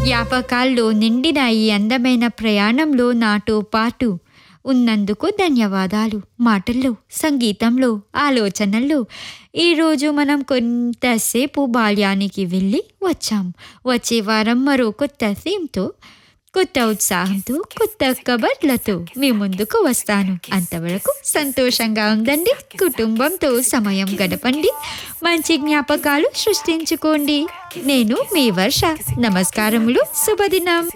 జ్ఞాపకాల్లో నిండిన ఈ అందమైన ప్రయాణంలో నాతో పాటు ఉన్నందుకు ధన్యవాదాలు మాటల్లో సంగీతంలో ఆలోచనల్లో ఈరోజు మనం కొంతసేపు బాల్యానికి వెళ్ళి వచ్చాం వచ్చే వారం మరో కొత్త థీమ్తో కొత్త ఉత్సాహంతో కొత్త కబర్లతో మీ ముందుకు వస్తాను అంతవరకు సంతోషంగా ఉందండి కుటుంబంతో సమయం గడపండి మంచి జ్ఞాపకాలు సృష్టించుకోండి నేను మీ వర్ష నమస్కారములు శుభదినం